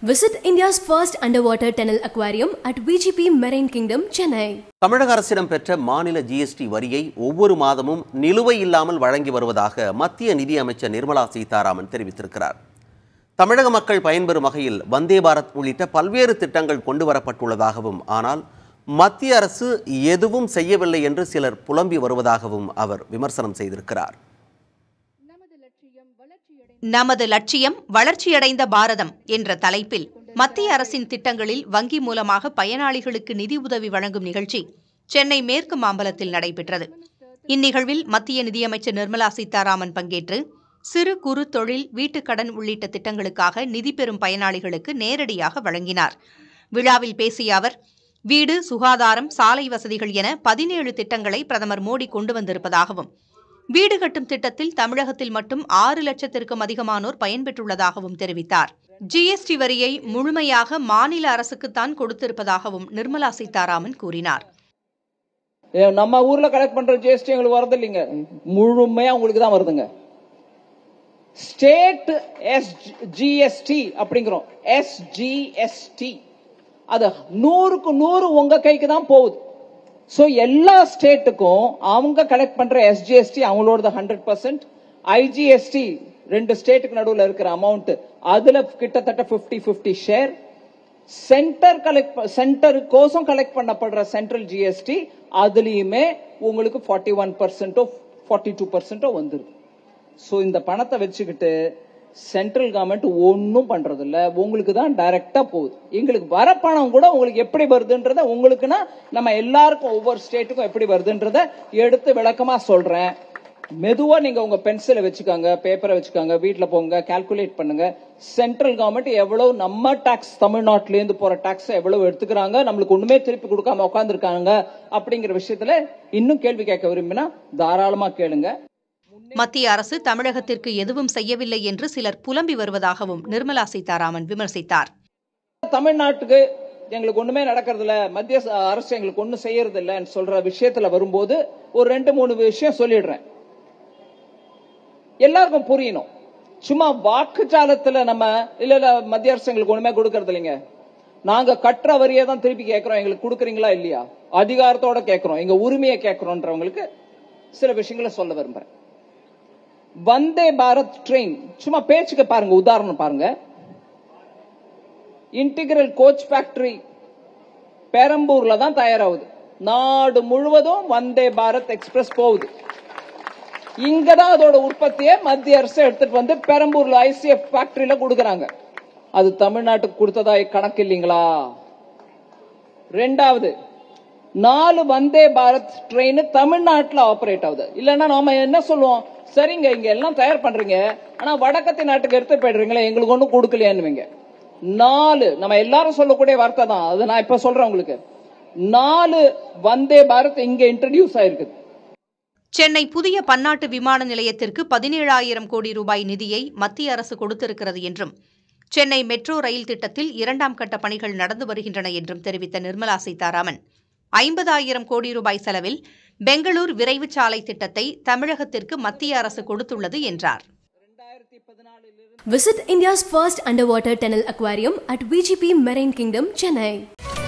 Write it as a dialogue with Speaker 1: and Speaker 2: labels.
Speaker 1: Visit India's first underwater tunnel aquarium at VGP Marine Kingdom, Chennai.
Speaker 2: தமிழக அரசிடம் பெற்ற மாநில ஜிஎஸ்டி வரியை ஒவ்வொரு மாதமும் நிலுவை இல்லாமல் வழங்கி வருவதாக மத்திய நிதியமைச்சர் நிர்மலா சீதாராமன் தெரிவித்திருக்கிறார் தமிழக மக்கள் பயன்பெறும் வகையில் வந்தே பாரத் உள்ளிட்ட பல்வேறு திட்டங்கள் கொண்டு வரப்பட்டுள்ளதாகவும் ஆனால் மத்திய அரசு எதுவும் செய்யவில்லை என்று சிலர் புலம்பி வருவதாகவும் அவர் விமர்சனம் செய்திருக்கிறார்
Speaker 3: நமது லட்சியம் வளர்ச்சியடைந்த பாரதம் என்ற தலைப்பில் மத்திய அரசின் திட்டங்களில் வங்கி மூலமாக பயனாளிகளுக்கு நிதி உதவி வழங்கும் நிகழ்ச்சி சென்னை மேற்கு மாம்பலத்தில் நடைபெற்றது இந்நிகழ்வில் மத்திய நிதியமைச்சர் நிர்மலா சீதாராமன் பங்கேற்று சிறு குறு தொழில் வீட்டுக் கடன் உள்ளிட்ட திட்டங்களுக்காக நிதி பெறும் பயனாளிகளுக்கு நேரடியாக வழங்கினார் விழாவில் பேசிய அவர் வீடு சுகாதாரம் சாலை வசதிகள் என பதினேழு திட்டங்களை பிரதமர் மோடி கொண்டு வந்திருப்பதாகவும் வீடு கட்டும் திட்டத்தில் தமிழகத்தில் மட்டும் ஆறு லட்சத்திற்கும் அதிகமானோர் பயன்பெற்றுள்ளதாகவும் தெரிவித்தார் ஜிஎஸ்டி வரியை முழுமையாக மாநில அரசுக்குத்தான் கொடுத்திருப்பதாகவும் நிர்மலா சீதாராமன் கூறினார்
Speaker 4: ஏ, நம்ம ஊர்ல கலெக்ட் பண்ற ஜிஎஸ்டி எங்களுக்கு வரது இல்லைங்க முழுமையா உங்களுக்கு தான் வருதுங்க ஸ்டேட் எஸ் ஜிஎஸ்டி அப்படிங்கிறோம் எஸ்ஜிஎஸ்டி அது நூறுக்கு நூறு உங்க கைக்கு தான் போகுது சோ எல்லா ஸ்டேட்டுக்கும் அவங்க கலெக்ட் பண்ற எஸ்ஜிஎஸ்டி அவங்களோட ஹண்ட்ரட் பர்சன்ட் ஐஜிஎஸ்டி ரெண்டு ஸ்டேட்டுக்கு நடுவுல இருக்கிற அமௌண்ட் அதுல கிட்டத்தட்ட 50 50 ஷேர் சென்டர் கலெக்ட் சென்டர் கோசம் கலெக்ட் பண்ணப்படுற சென்ட்ரல் ஜிஎஸ்டி அதுலயுமே உங்களுக்கு ஃபார்ட்டி ஒன் பர்சன்டோ ஃபார்ட்டி டூ பர்சன்டோ வந்துருது சோ இந்த பணத்தை வச்சுக்கிட்டு சென்ட்ரல் கவர்மெண்ட் ஒன்னும் பண்றது இல்ல உங்களுக்கு தான் டைரக்டா போகுது எங்களுக்கு வர பணம் கூட உங்களுக்கு எப்படி வருதுன்றத உங்களுக்குன்னா நம்ம எல்லாருக்கும் ஒவ்வொரு ஸ்டேட்டுக்கும் எப்படி வருதுன்றத எடுத்து விளக்கமா சொல்றேன் மெதுவா நீங்க உங்க பென்சிலை வச்சுக்கோங்க பேப்பரை வச்சுக்கோங்க வீட்ல போங்க கால்குலேட் பண்ணுங்க சென்ட்ரல் கவர்மெண்ட் எவ்வளவு நம்ம டாக்ஸ் தமிழ்நாட்டுல இருந்து போற டாக்ஸ் எவ்வளவு எடுத்துக்கிறாங்க நம்மளுக்கு ஒண்ணுமே திருப்பி கொடுக்காம உட்காந்துருக்காங்க அப்படிங்கிற விஷயத்துல இன்னும் கேள்வி கேட்க விரும்பினா தாராளமா கேளுங்க
Speaker 3: மத்திய அரசு தமிழகத்திற்கு எதுவும் செய்யவில்லை என்று சிலர் புலம்பி வருவதாகவும் நிர்மலா சீதாராமன் விமர்சித்தார்
Speaker 4: தமிழ்நாட்டுக்கு எங்களுக்கு ஒண்ணுமே நடக்கிறது இல்ல மத்திய ச- அரசு எங்களுக்கு ஒண்ணும் செய்யறது இல்லைன்னு சொல்ற விஷயத்துல வரும்போது ஒரு ரெண்டு மூணு விஷயம் சொல்லிடுறேன் எல்லாருக்கும் புரியணும் சும்மா வாக்குச்சாலத்துல நம்ம இல்ல இல்ல மத்திய அரசு எங்களுக்கு ஒண்ணுமே கொடுக்கறது இல்லைங்க நாங்க கட்டுற வரியை தான் திருப்பி கேட்கிறோம் எங்களுக்கு கொடுக்குறீங்களா இல்லையா அதிகாரத்தோட கேட்கிறோம் எங்க உரிமையை கேட்கிறோன்றவங்களுக்கு சில விஷயங்களை சொல்ல விரும்புறேன் வந்தே பாரத் ட்ரெயின் சும்மா பேச்சுக்கு பாருங்க உதாரணம் பாருங்க இன்டிகிரல் கோச் ஃபேக்டரி பெரம்பூர்ல தான் தயாராகுது நாடு முழுவதும் வந்தே பாரத் எக்ஸ்பிரஸ் போகுது இங்கதான் அதோட உற்பத்தியை மத்திய அரசு எடுத்துட்டு வந்து பெரம்பூர்ல ஐசிஎஃப் ஃபேக்டரியில கொடுக்கறாங்க அது தமிழ்நாட்டுக்கு கொடுத்ததா கணக்கு இல்லீங்களா ரெண்டாவது நாலு வந்தே பாரத் ட்ரெயின் தமிழ்நாட்டுல ஆபரேட் ஆகுது இல்லன்னா நாம என்ன சொல்லுவோம் சரிங்க இங்க எல்லாம் தயார் பண்றீங்க ஆனா வடக்கத்தி நாட்டுக்கு எடுத்து போயிடுறீங்களே எங்களுக்கு ஒண்ணும் கொடுக்கலையான்னு நாலு நம்ம எல்லாரும் சொல்லக்கூடிய வார்த்தை தான் அது நான் இப்ப சொல்றேன் உங்களுக்கு நாலு வந்தே பாரத் இங்க இன்ட்ரடியூஸ் ஆயிருக்குது
Speaker 3: சென்னை புதிய பன்னாட்டு விமான நிலையத்திற்கு பதினேழாயிரம் கோடி ரூபாய் நிதியை மத்திய அரசு கொடுத்திருக்கிறது என்றும் சென்னை மெட்ரோ ரயில் திட்டத்தில் இரண்டாம் கட்ட பணிகள் நடந்து வருகின்றன என்றும் தெரிவித்த நிர்மலா சீதாராமன் ஐம்பதாயிரம் கோடி ரூபாய் செலவில் பெங்களூர் விரைவுச் சாலை திட்டத்தை தமிழகத்திற்கு மத்திய அரசு கொடுத்துள்ளது என்றார்
Speaker 1: Visit India's first underwater tunnel aquarium at VGP Marine Kingdom, Chennai.